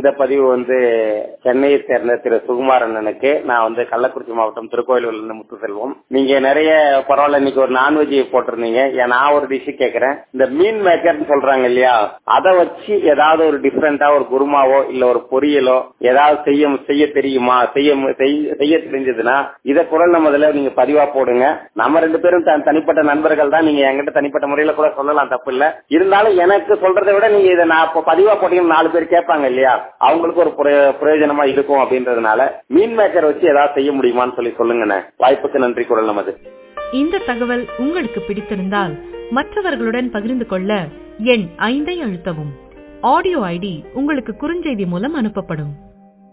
இந்த பதிவு வந்து சென்னையை சேர்ந்த திரு சுகுமார் அண்ணனுக்கு நான் வந்து கள்ளக்குறிச்சி மாவட்டம் திருக்கோயிலூர்ல இருந்து முத்துசெல்வம் நீங்க நிறைய பரவாயில்ல இன்னைக்கு ஒரு நான்வெஜ் போட்டிருந்தீங்க ஏன் நான் ஒரு டிஷ் கேக்குறேன் இந்த மீன் மேக்கர்னு சொல்றாங்க இல்லையா அதை வச்சு ஏதாவது ஒரு டிஃப்ரெண்டா ஒரு குருமாவோ இல்ல ஒரு பொரியலோ ஏதாவது செய்ய செய்ய தெரியுமா செய்ய மு- செய்ய செய்ய தெரிஞ்சதுன்னா இத குரல் நம்மதுல நீங்க பதிவா போடுங்க நம்ம ரெண்டு பேரும் த- தனிப்பட்ட நண்பர்கள் தான் நீங்க என்கிட்ட தனிப்பட்ட முறையில கூட சொல்லலாம் தப்பு இல்ல இருந்தாலும் எனக்கு சொல்றதை விட நீங்க இதை நான் இப்ப பதிவா போட்டீங்கன்னா நாலு பேர் கேட்பாங்க இல்லையா அவங்களுக்கு ஒரு பிரயோ- பிரயோஜனமா இருக்கும் அப்படின்றதுனால மீன் மேக்கர் வச்சு ஏதாவது செய்ய முடியுமான்னு சொல்லி சொல்லுங்கண்ணே வாய்ப்புக்கு நன்றி குரல் நமது இந்த தகவல் உங்களுக்கு பிடித்திருந்தால் மற்றவர்களுடன் பகிர்ந்து கொள்ள எண் ஐந்தை அழுத்தவும் ஆடியோ ஐடி உங்களுக்கு குறுஞ்செய்தி மூலம் அனுப்பப்படும்